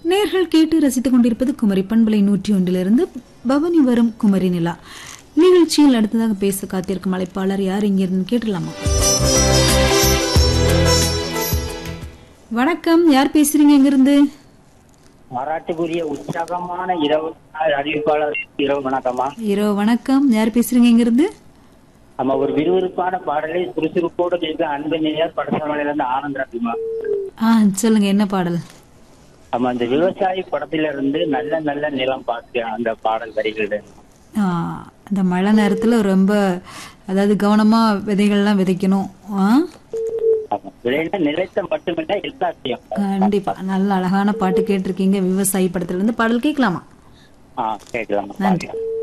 நேர்கள் கேட்டு ரசித்துக் கொண்டிருப்பது குமரி பண்பலை நூற்றி ஒன்றிலிருந்து பவனி வரும் குமரி நிலா நிகழ்ச்சியில் அடுத்ததாக பேச காத்திருக்கும் அழைப்பாளர் யார் இங்கிருந்து கேட்டலாமா வணக்கம் யார் பேசுறீங்க இங்கிருந்து பாராட்டுக்குரிய உற்சாகமான இரவு அறிவிப்பாளர் இரவு வணக்கம்மா இரவு வணக்கம் யார் பேசுறீங்க இங்கிருந்து நம்ம ஒரு விறுவிறுப்பான பாடலை சுறுசுறுப்போடு கேட்க அன்பு நேயர் படசமலையில இருந்து ஆனந்த ரத்திமா ஆ சொல்லுங்க என்ன பாடல் நம்ம அந்த விவசாயி படத்தில இருந்து நல்ல நல்ல நிலம் பார்த்து அந்த பாடல் வரிகள் ஆ, அந்த மழை நேரத்துல ரொம்ப அதாவது கவனமா விதைகள்லாம் விதைக்கணும் ஆ ஆமா. விளைநில நிலைத்த மட்டுமில்ல எல்லாத்தையும் கண்டிப்பா நல்ல அழகான பாட்டு கேட்டிருக்கீங்க விவசாயி படத்துல இருந்து பாடல் கேட்கலாமா ஆ கேட்கலாம் நன்றி